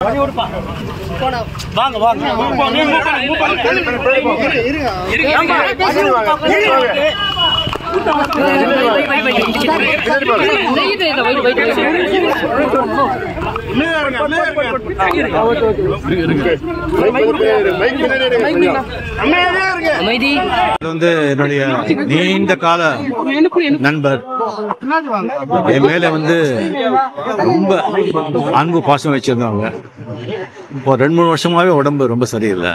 வாங்க வாங்க அமைதி இது வந்து என்னுடைய நீண்ட கால நண்பர் என் மேல வந்து ரொம்ப அன்பு பாசம் வச்சிருந்தாங்க இப்போ ரெண்டு மூணு வருஷமாவே உடம்பு ரொம்ப சரியில்லை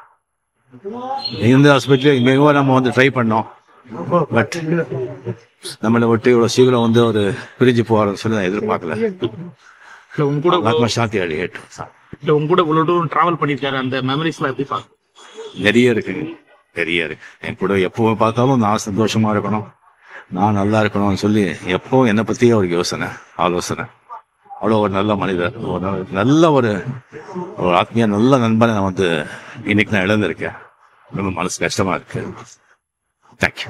இந்த ஹாஸ்பிட்டல் மிகவும் நம்ம வந்து ட்ரை பண்ணோம் பட் நம்மளை விட்டு இவ்வளோ சீக்கிரம் வந்து ஒரு பிரிஞ்சு போகிறோம்னு சொல்லி நான் எதிர்பார்க்கல இல்ல உங்க கூட ஆத்மா சாந்தி அடிகேட் இல்ல உங்க கூட இவ்வளவு தூரம் டிராவல் பண்ணிருக்காரு அந்த மெமரிஸ்லாம் எப்படி பாக்க நிறைய இருக்குங்க நிறைய இருக்கு என் கூட எப்போ பார்த்தாலும் நான் சந்தோஷமா இருக்கணும் நான் நல்லா இருக்கணும்னு சொல்லி எப்போ என்னை பத்தி அவருக்கு யோசனை ஆலோசனை அவ்வளோ ஒரு நல்ல மனிதர் ஒரு நல்ல- நல்ல ஒரு ஒரு ஆத்மீய நல்ல நண்பனை நான் வந்து இன்னைக்கு நான் இழந்திருக்கேன் ரொம்ப மனசு கஷ்டமா இருக்கு தேங்க்யூ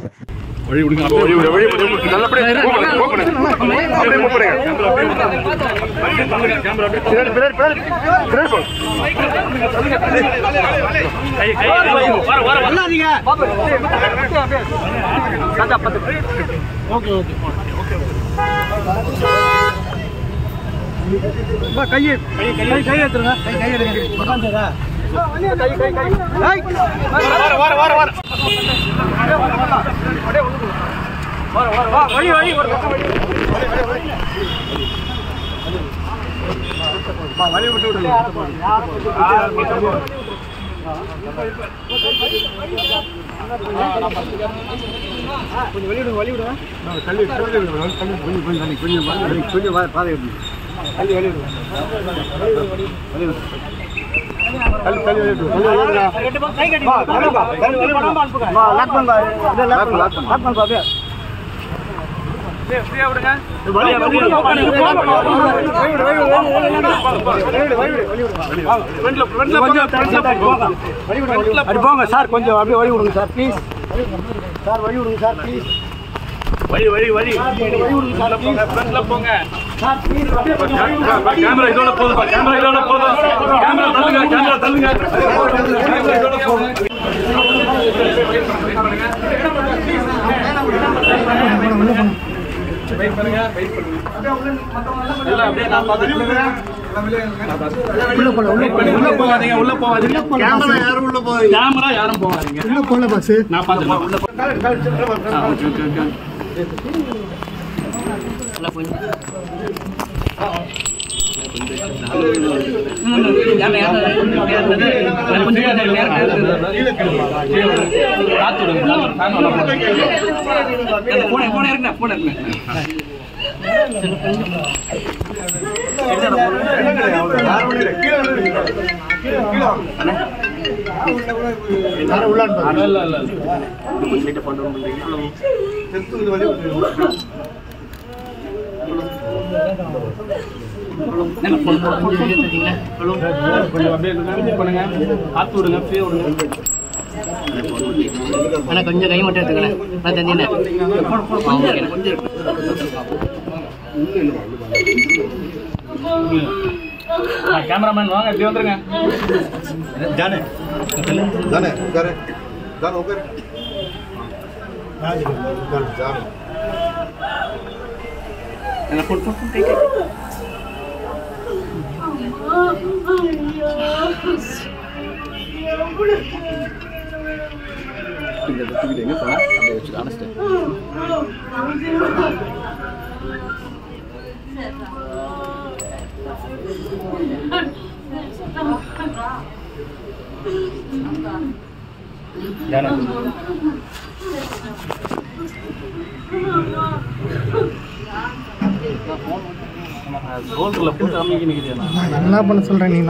அப்படி போங்க சார் கொஞ்சம் அப்படியே வழி விடுங்க சார் ப்ளீஸ் சார் வழி விடுங்க சார் ப்ளீஸ் வழி வழி வழி போங்க ஃப்ரண்ட்ல போங்க சார் ப்ளீஸ் அப்படியே கொஞ்சம் வழி விடுங்க. கேமரா இதோட போதும் கேமரா இதோட போதும் கேமரா தள்ளுங்க கேமரா தள்ளுங்க கேமரா இதோட போதும் வெயிட் பண்ணுங்க வெயிட் பண்ணுங்க இல்ல அப்படியே நான் பாத்துக்கிறேன் உள்ள போல உள்ள போகாதீங்க உள்ள போகாதீங்க கேமரா யாரும் உள்ள போகாதீங்க கேமரா யாரும் போகாதீங்க உள்ள போல பஸ் நான் பாத்துக்கிறேன் உள்ள போ- ஆ, ஓகே ஓகே ஓகே கொஞ்சம் அப்படியே இது பண்ணுங்க காத்து விடுங்க ஃப்ரீ விடுங்க ஆனா கொஞ்சம் கை மட்டும் எடுத்துக்கணும் நான் தந்தீங்க கேமராமேன் வாங்க இப்படி வந்துருங்க जाने जाने उधर जान उधर जान ரோல்ல போட்டு அமைக்க நிக்கிறேன் என்ன பண்ண சொல்றேன் நீ